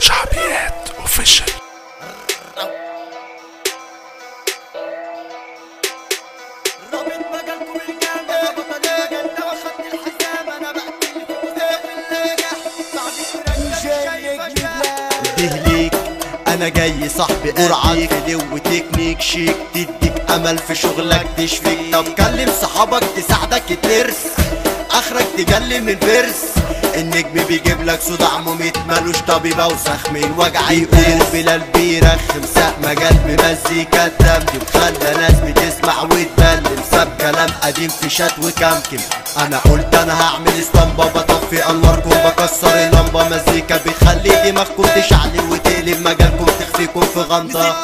شعبيات اوفيشال رابط مجالكم الجامع بطل المجال ده واخدت الحزام انا بقتل في مسافر الناجح بعد التراك دهليك انا جاي صاحبي قرعة فيديو وتكنيك شيك تديك امل في شغلك تشفيك طب كلم صحابك تساعدك ترس اخرك تجلي من فيرس النجم بيجيب لك صداع مميت ملوش طبيب اوسخ من وجع يقول بلال بيرخم ساق مجال بمزيكا الدم خلى ناس بتسمع وتبلم ساب كلام قديم في شات وكمكم انا قلت انا هعمل اسطمبة بطفي انواركم بكسر اللمبة مزيكا بتخلي دماغكم تشعل وتقلب مجالكم تخفيكم في غمضة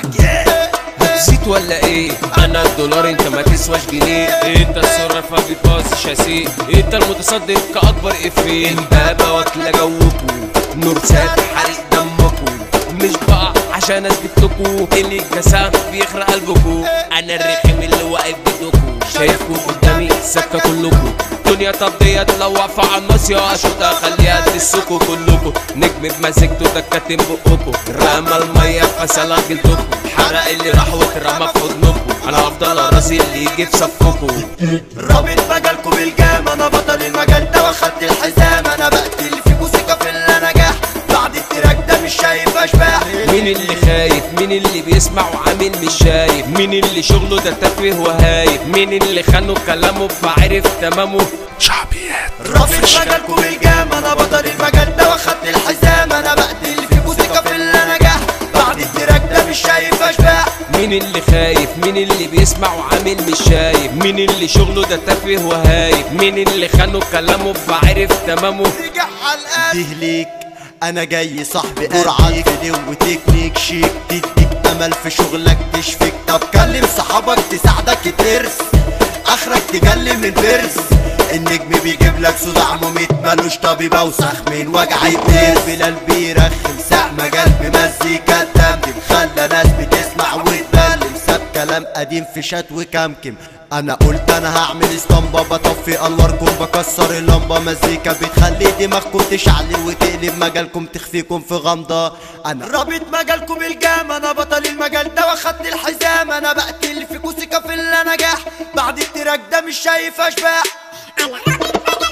هتزيد ولا ايه انا الدولار انت ما تسواش جنيه انت الصرافة بتباص شاسيه انت المتصدر كاكبر افيه امبابة واكلة جوكو نور سات حريق دمكو مش بقى عشان اثبت لكو اللي الجسام بيخرق قلبكو انا الرخم اللي واقف بدكو شايفكو قدامي سكة كلكو دنيا طب ديت لو واقفة على الناس يا اشوطة خليها تسكوا كلكو نجم بمزجته دكاتين بقكو رمى المية فسلة جلدكو حرق اللي راح واترمى في حضنكو انا هفضل راسي اللي يجي في صفكو رابط مجالكم الجام انا بطل المجال ده واخدت الحزام انا بقتل في موسيقى في النجاح بعد التراك ده مش شايف اشباح مين اللي خايف مين اللي بيسمع وعامل مش شايف مين اللي شغله ده تافه وهايف مين اللي خانه كلامه فعرف تمامه شعبيات رابط مجالكم الجام انا بطل المجال ده واخدت الحزام انا بقتل في موسيقى في النجاح بعد التراك ده مش شايف اشباح مين اللي خايف مين اللي بيسمع وعامل مش شايف مين اللي شغله ده تافه وهايف مين اللي خانه كلامه فعرف تمامه رجع على القلب دهليك انا جاي صاحبي قرعة فيديو وتكنيك شيك تديك امل في شغلك تشفيك طب كلم صحابك تساعدك ترس اخرك تجلي من فيرس النجم بيجيب لك صداع مميت ملوش طبيب اوسخ من وجع يطير بلال بيرخم ساق مجال بمزيكا الدم خلى ناس بتسمع وتبلم ساب كلام قديم في شات وكمكم انا قلت انا هعمل اسطمبة بطفي انواركم بكسر اللمبة مزيكا بتخلي دماغكم تشعل وتقلب مجالكم تخفيكم في غمضة انا رابط مجالكم الجام انا بطل المجال ده واخدت الحزام انا بقتل في موسيقى في النجاح بعد التراك ده مش شايف اشباح انا رابط